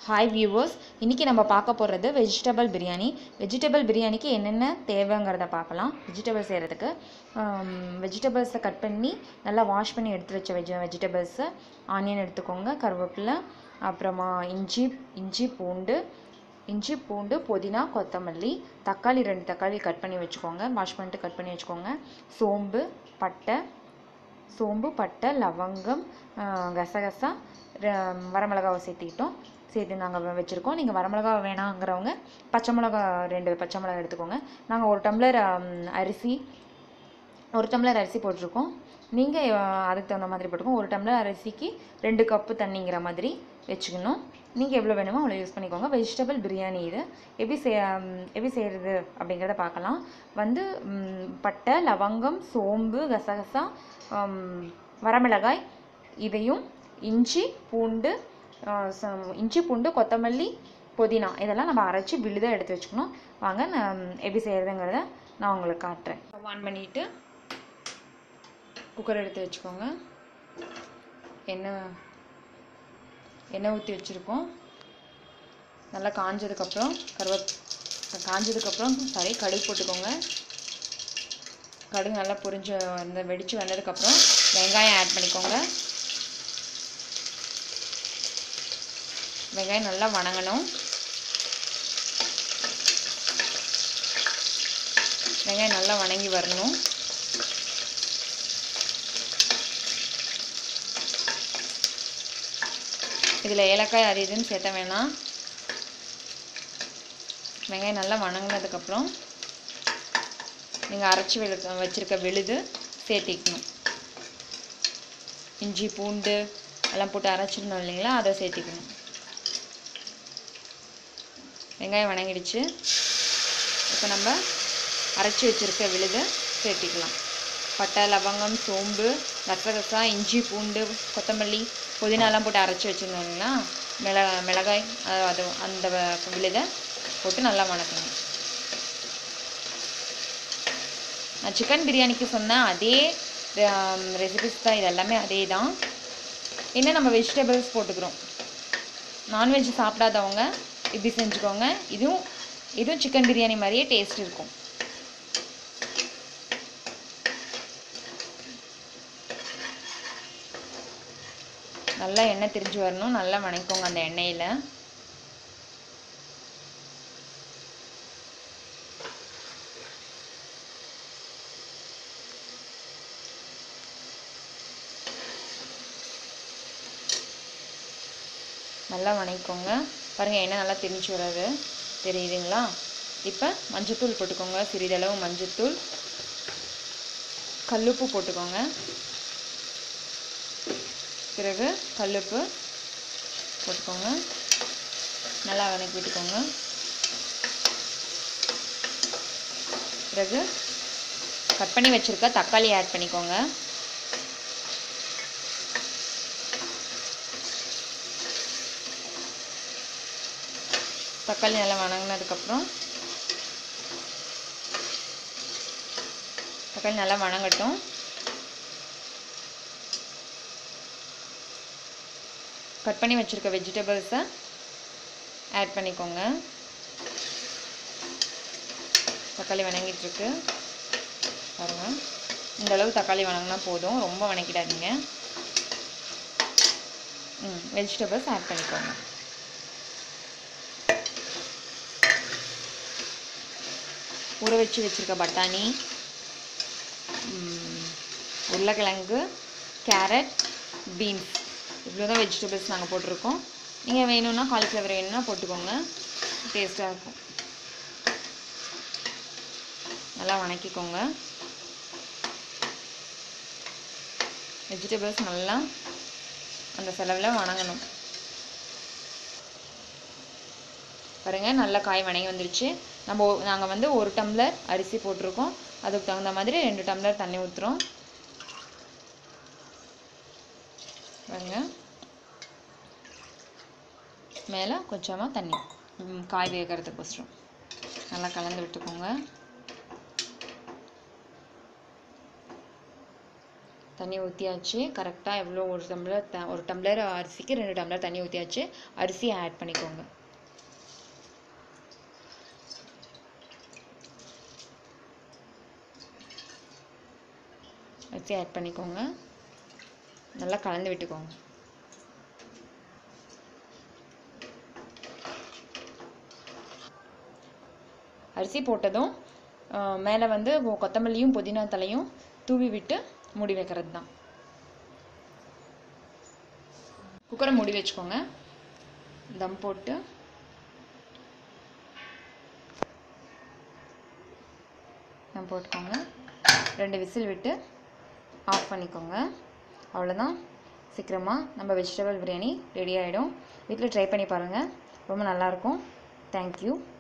hi viewers இன்றைக்கி நம்ம பார்க்க போகிறது வெஜிடபிள் பிரியாணி வெஜிடபிள் பிரியாணிக்கு என்னென்ன தேவைங்கிறத பார்க்கலாம் வெஜிடபிள் செய்கிறதுக்கு வெஜிடபிள்ஸை கட் பண்ணி நல்லா வாஷ் பண்ணி எடுத்து வச்ச வெஜ வெஜிடபிள்ஸு ஆனியன் எடுத்துக்கோங்க கருவேப்பிலை அப்புறமா இஞ்சி இஞ்சி பூண்டு இஞ்சி பூண்டு புதினா கொத்தமல்லி தக்காளி ரெண்டு தக்காளி கட் பண்ணி வச்சுக்கோங்க வாஷ் பண்ணிட்டு கட் பண்ணி வச்சுக்கோங்க சோம்பு பட்டை சோம்பு பட்டை லவங்கம் ஆஹ் கசகசா ர- வரமிளகாவை சேர்த்துக்கிட்டோம் சேர்த்து நாங்கள் வச்சுருக்கோம் நீங்கள் வரமிளகா வேணாங்கிறவங்க பச்சை மிளகா ரெண்டு பச்சை மிளகா எடுத்துக்கோங்க நாங்கள் ஒரு டம்ளர் ஆம், அரிசி ஒரு டம்ளர் அரிசி போட்டிருக்கோம் நீங்கள் அதுக்கு தகுந்த மாதிரி போட்டுக்கோங்க ஒரு டம்ளர் அரிசிக்கு ரெண்டு கப்பு தண்ணிங்கிற மாதிரி வச்சுக்கணும் நீங்கள் எவ்வளோ வேணுமோ அவ்வளோ யூஸ் பண்ணிக்கோங்க வெஜிடபிள் பிரியாணி இது எப்படி செய் எப்படி செய்கிறது அப்படிங்கிறத பார்க்கலாம் வந்து ம், பட்டை லவங்கம் சோம்பு கசகசா ஆம், வரமிளகாய் இதையும் இஞ்சி பூண்டு ஆ, ச- இஞ்சி பூண்டு கொத்தமல்லி புதினா இதெல்லாம் நம்ம அரைச்சி விழுதாக எடுத்து வச்சுக்கணும் வாங்க நான் எப்படி செய்கிறதுங்கிறத நான் உங்களுக்கு காட்டுறேன் ஆன் பண்ணிவிட்டு குக்கர் எடுத்து வச்சுக்கோங்க எண்ணெய் எண்ணெய் ஊற்றி வச்சுருக்கோம் நல்லா காஞ்சதுக்கப்புறம் கருவேப் காஞ்சதுக்கப்புறம் சாரி கடுகு போட்டுக்கோங்க கடுகு நல்லா பொரிஞ்சு அந்த வெடித்து வந்ததுக்கப்புறம் வெங்காயம் ஆட் பண்ணிக்கோங்க வெங்காயம் நல்லா வணங்கணும் வெங்காயம் நல்லா வணங்கி வரணும் இதில் ஏலக்காய் அது இதுன்னு சேர்த்த வேணாம் வெங்காயம் நல்லா வணங்கினதுக்கப்புறம் நீங்கள் அரைச்சி வெளு வச்சுருக்க விழுது சேர்த்திக்கணும் இஞ்சி பூண்டு எல்லாம் போட்டு அரைச்சிருந்தோம் இல்லைங்களா அதை சேர்த்திக்கணும் வெங்காயம் வணங்கிடுச்சு இப்போ நம்ம அரைச்சி வச்சுருக்க விழுதை சேர்த்திக்கலாம் பட்டை லவங்கம் சோம்பு கசகசா இஞ்சி பூண்டு கொத்தமல்லி புதினாலாம் போட்டு அரைச்சி வச்சுருந்தோம் இல்லைங்களா மிள மிளகாய் அது- அது அந்த வ- விழுதை போட்டு நல்லா வணக்கணும் நான் சிக்கன் பிரியாணிக்கு சொன்ன அதே ரெசிபிஸ் தான் இது எல்லாமே அதே தான் என்ன நம்ம வெஜிடபிள்ஸ் போட்டுக்கிறோம் நான்வெஜ் சாப்பிடாதவங்க இப்படி செஞ்சுக்கோங்க இதுவும் இதுவும் சிக்கன் பிரியாணி மாதிரியே டேஸ்ட் இருக்கும் நல்லா எண்ணெய் திரிஞ்சு வரணும் நல்லா வணங்கிக்கோங்க அந்த எண்ணெயில் நல்லா வணங்கிக்கோங்க பாருங்கள் எண்ணெய் நல்லா திரிஞ்சு வராது தெரியுதுங்களா இப்போ மஞ்சத்தூள் போட்டுக்கோங்க சிறிதளவு மஞ்சத்தூள் கல்லுப்பு போட்டுக்கோங்க பிறகு கல்லுப்பு போட்டுக்கோங்க நல்லா வதக்கி விட்டுக்கோங்க பிறகு கட் பண்ணி வச்சுருக்க தக்காளி ஆட் பண்ணிக்கோங்க தக்காளி நல்லா வணங்கினதுக்கப்புறம் தக்காளி நல்லா வணங்கட்டும் கட் பண்ணி வச்சுருக்க வெஜிடபிள்ஸை ஆட் பண்ணிக்கோங்க தக்காளி வணங்கிட்டுருக்கு பாருங்கள் இந்த அளவு தக்காளி வணங்கினா போதும் ரொம்ப வணக்கிடாதீங்க ம் வெஜிடபிள்ஸ் ஆட் பண்ணிக்கோங்க ஊற வச்சு வச்சுருக்க பட்டாணி ம், உருளைக்கிழங்கு கேரட் பீன்ஸ் இவ்வளோ தான் வெஜிடபிள்ஸ் நாங்கள் போட்டிருக்கோம் நீங்கள் வேணும்னா காலிஃப்ளவர் வேணும்னா போட்டுக்கோங்க டேஸ்ட்டாக இருக்கும் நல்லா வணக்கிக்கோங்க வெஜிடபிள்ஸ் நல்லா அந்த செலவில் வணங்கணும் பாருங்க நல்லா காய் வணங்கி வந்துருச்சு நம்ம நாங்கள் வந்து ஒரு டம்ளர் அரிசி போட்டிருக்கோம் அதுக்கு தகுந்த மாதிரி ரெண்டு டம்ளர் தண்ணி ஊற்றுறோம் பாருங்க மேலே கொஞ்சமாக தண்ணி ம், காய் வேகிறதுக்கோசரம் நல்லா கலந்து விட்டுக்கோங்க தண்ணி ஊற்றியாச்சு கரெக்டாக எவ்வளோ ஒரு டம்ளர் த ஒரு டம்ளர் அரிசிக்கு ரெண்டு டம்ளர் தண்ணி ஊற்றியாச்சு அரிசியை ஆட் பண்ணிக்கோங்க அரிசி ஆட் பண்ணிக்கோங்க நல்லா கலந்து விட்டுக்கோங்க அரிசி போட்டதும் மேலே வந்து கொத்தமல்லியும் புதினா தலையும் தூவி விட்டு மூடி வைக்கிறது தான் குக்கரை மூடி வச்சுக்கோங்க தம் போட்டு தம் போட்டுக்கோங்க ரெண்டு விசில் விட்டு ஆஃப் பண்ணிக்கோங்க அவ்வளோதான் சீக்கிரமாக நம்ம வெஜிடபிள் பிரியாணி ரெடி ஆகிடும் வீட்டில் ட்ரை பண்ணி பாருங்கள் ரொம்ப நல்லாயிருக்கும் தேங்க்யூ